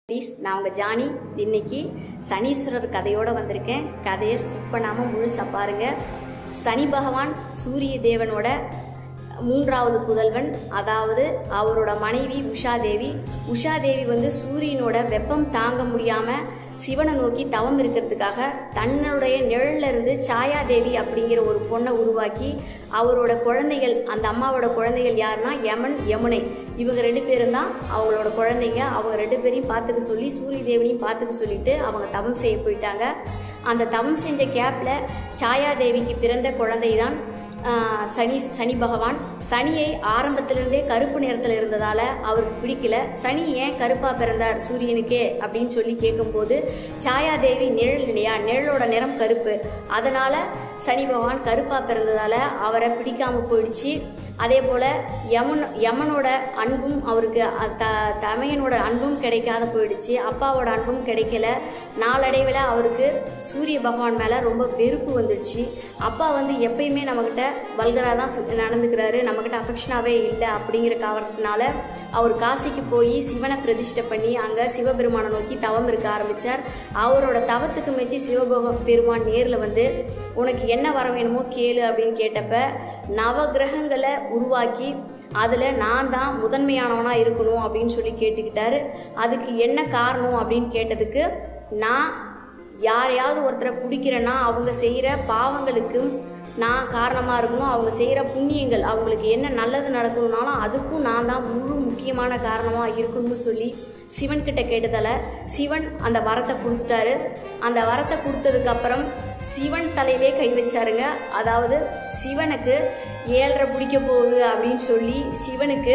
please நான் உங்கள் Johnny இன்னைக்கு சனீஸ்வரர் கதையோட வந்திருக்கேன் கதையை ஸ்கிப் பண்ணாமல் முழுசா பாருங்க சனி பகவான் சூரிய தேவனோட மூன்றாவது புதல்வன் அதாவது அவரோட மனைவி உஷாதேவி உஷாதேவி வந்து சூரியனோட வெப்பம் தாங்க முடியாமல் சிவனை நோக்கி தவம் இருக்கிறதுக்காக தன்னுடைய நிழல்ல இருந்து சாயாதேவி அப்படிங்கிற ஒரு பொண்ணை உருவாக்கி அவரோட குழந்தைகள் அந்த அம்மாவோட குழந்தைகள் யாருன்னா யமன் யமுனை இவங்க ரெண்டு பேரும் தான் அவங்களோட குழந்தைங்க அவங்க ரெண்டு பேரையும் பார்த்துக்க சொல்லி சூரிய தேவனையும் பார்த்துக்க சொல்லிட்டு அவங்க தவம் செய்ய போயிட்டாங்க அந்த தவம் செஞ்ச கேப்ல சாயாதேவிக்கு பிறந்த குழந்தை தான் ஆஹ், சனி சனி பகவான் சனியை ஆரம்பத்திலிருந்தே கருப்பு நிறத்தில் இருந்ததால அவருக்கு பிடிக்கல சனி ஏன் கருப்பா பிறந்தார் சூரியனுக்கே அப்படின்னு சொல்லி கேட்கும்போது சாயாதேவி நிழல் இல்லையா நிழலோட நிறம் கருப்பு அதனால சனி பகவான் கருப்பா பிறந்ததால அவரை பிடிக்காம போயிடுச்சு அதே போல யமன் யமனோட அன்பும் அவருக்கு அ- த தமையனோட அன்பும் கிடைக்காத போயிடுச்சு அப்பாவோட அன்பும் கிடைக்கல நாளடைவில் அவருக்கு சூரிய பகவான் மேலே ரொம்ப வெறுப்பு வந்துடுச்சு அப்பா வந்து எப்பயுமே நம்மக்கிட்ட வல்கராக தான் நடந்துக்கிறாரு நம்மக்கிட்ட அஃபெக்ஷனாகவே இல்லை அப்படிங்கிற காரணத்தினால அவர் காசிக்கு போய் சிவனை பிரதிஷ்டை பண்ணி அங்கே சிவபெருமானை நோக்கி தவம் இருக்க ஆரம்பித்தார் அவரோட தவத்துக்கு மெச்சி சிவபக பெருமான் நேரில் வந்து உனக்கு என்ன வர வேணுமோ கேளு அப்படின்னு கேட்டப்ப நவகிரகங்களை உருவாக்கி அதில் நான் தான் முதன்மையானவனாக இருக்கணும் அப்படின்னு சொல்லி கேட்டுக்கிட்டாரு அதுக்கு என்ன காரணம் அப்படின்னு கேட்டதுக்கு நான் யாரையாவது ஒருத்தரை பிடிக்கிறேன்னா அவங்க செய்கிற பாவங்களுக்கும் நான் காரணமாக இருக்கணும் அவங்க செய்கிற புண்ணியங்கள் அவங்களுக்கு என்ன நல்லது நடக்கணும்னாலும் அதுக்கும் நான் தான் முழு முக்கியமான காரணமாக இருக்கணும்னு சொல்லி சிவன் கிட்ட கேட்டதால சிவன் அந்த வரத்தை கொடுத்துட்டாரு அந்த வரத்தை கொடுத்ததுக்கு அப்புறம் சிவன் தலையிலே கை வச்சாருங்க அதாவது சிவனுக்கு ஏழரை பிடிக்க போகுது அப்படின்னு சொல்லி சிவனுக்கு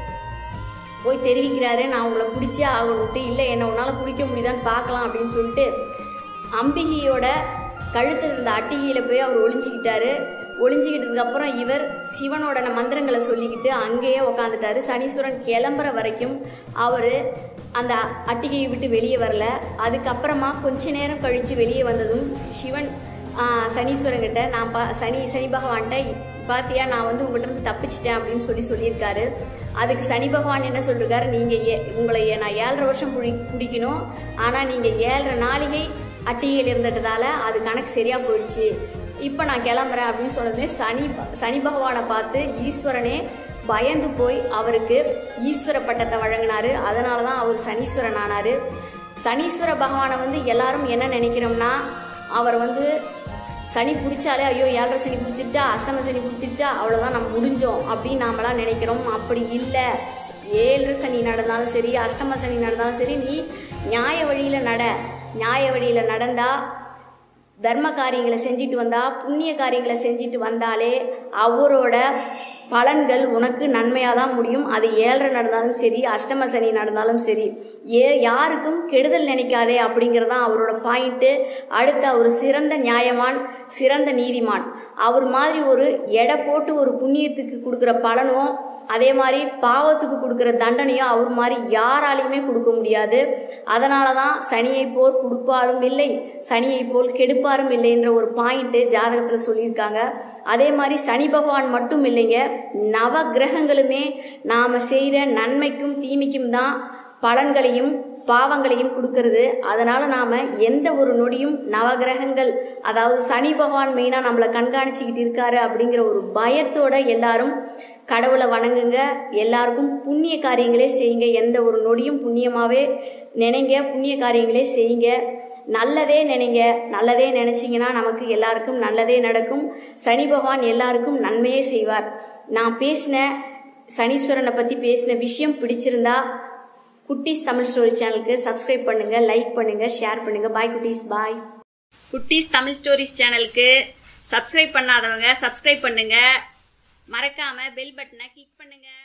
போய் தெரிவிக்கிறாரு நான் உங்களை பிடிச்சே ஆகணும்ட்டு இல்லை என்ன உன்னால் பிடிக்க முடியுதான்னு பார்க்கலாம் அப்படின்னு சொல்லிட்டு அம்பிகையோட கழுத்தில் இருந்த அட்டிகையில் போய் அவர் ஒளிஞ்சிக்கிட்டாரு ஒளிஞ்சிக்கிட்டதுக்கு அப்புறம் இவர் சிவனோட மந்திரங்களை சொல்லிக்கிட்டு அங்கேயே உக்காந்துட்டாரு சனீஸ்வரன் கிளம்புற வரைக்கும் அவர் அந்த அட்டிகையை விட்டு வெளியே வரல அதுக்கப்புறமா கொஞ்ச நேரம் கழித்து வெளியே வந்ததும் சிவன் ஆஹ், சனீஸ்வரன்கிட்ட நான் பா சனி சனி பகவான்கிட்ட பாத்தியா நான் வந்து உங்கள்கிட்ட இருந்து தப்பிச்சிட்டேன் அப்படின்னு சொல்லி சொல்லியிருக்காரு அதுக்கு சனி பகவான் என்ன சொல்லிருக்காரு நீங்கள் ஏ உங்களை ஏ- நான் ஏழரை வருஷம் குடி குடிக்கணும் ஆனால் நீங்கள் ஏழரை நாளிகை அட்டிகையில் இருந்ததுனால அது கணக்கு சரியாக போயிடுச்சு இப்போ நான் கிளம்புறேன் அப்படின்னு சொன்னதுமே சனி சனி பகவானை பார்த்து ஈஸ்வரனே பயந்து போய் அவருக்கு ஈஸ்வர பட்டத்தை வழங்கினாரு அதனால தான் அவர் சனீஸ்வரன் ஆனாரு சனீஸ்வர பகவானை வந்து எல்லாரும் என்ன நினைக்கிறோம்னா அவர் வந்து சனி பிடிச்சாலே ஐயோ ஏழரை சனி பிடிச்சிருச்சா அஷ்டம சனி பிடிச்சிருச்சா அவ்வளோதான் நம்ம முடிஞ்சோம் அப்படின்னு நாமெல்லாம் நினைக்கிறோம் அப்படி இல்லை ஏழு சனி நடந்தாலும் சரி அஷ்டம சனி நடந்தாலும் சரி நீ நியாய வழியில் நட நியாய வழியில் நடந்தா தர்ம காரியங்களை செஞ்சுட்டு வந்தா புண்ணிய காரியங்களை செஞ்சுட்டு வந்தாலே அவரோட பலன்கள் உனக்கு நன்மையாக தான் முடியும் அது ஏழரை நடந்தாலும் சரி அஷ்டம சனி நடந்தாலும் சரி ஏ யாருக்கும் கெடுதல் நினைக்காதே அப்படிங்கிறது தான் அவரோட பாயிண்ட்டு அடுத்து அவர் சிறந்த நியாயமான் சிறந்த நீதிமான் அவர் மாதிரி ஒரு எடை போட்டு ஒரு புண்ணியத்துக்கு கொடுக்குற பலனும் அதே மாதிரி பாவத்துக்கு கொடுக்குற தண்டனையும் அவர் மாதிரி யாராலையுமே கொடுக்க முடியாது அதனால தான் சனியை போல் கொடுப்பாரும் இல்லை சனியை போல் கெடுப்பாரும் இல்லைன்ற ஒரு பாயிண்ட்டு ஜாதகத்தில் சொல்லியிருக்காங்க அதே மாதிரி சனி பகவான் மட்டும் இல்லைங்க நவ கிரகங்களுமே நாம் செய்கிற நன்மைக்கும் தீமைக்கும் தான் பலன்களையும் பாவங்களையும் கொடுக்கறது அதனால நாம எந்த ஒரு நொடியும் நவகிரகங்கள் அதாவது சனி பகவான் மெயினா நம்மளை கண்காணிச்சுக்கிட்டு இருக்காரு அப்படிங்கிற ஒரு பயத்தோட எல்லாரும் கடவுளை வணங்குங்க எல்லாருக்கும் புண்ணிய காரியங்களே செய்யுங்க எந்த ஒரு நொடியும் புண்ணியமாவே நினைங்க புண்ணிய காரியங்களே செய்யுங்க நல்லதே நினைங்க நல்லதே நினைச்சீங்கன்னா நமக்கு எல்லாருக்கும் நல்லதே நடக்கும் சனி பகவான் எல்லாருக்கும் நன்மையே செய்வார் நான் பேசின சனீஸ்வரனை பத்தி பேசின விஷயம் பிடிச்சிருந்தா குட்டீஸ் தமிழ் ஸ்டோரி சேனலுக்கு சப்ஸ்கிரைப் பண்ணுங்க லைக் பண்ணுங்க ஷேர் பண்ணுங்க பாய் குட்டீஸ் பாய் குட்டீஸ் தமிழ் ஸ்டோரிஸ் சேனலுக்கு சப்ஸ்கிரைப் பண்ணாதவங்க சப்ஸ்கிரைப் பண்ணுங்க மறக்காம பெல் பட்டனை கிளிக் பண்ணுங்க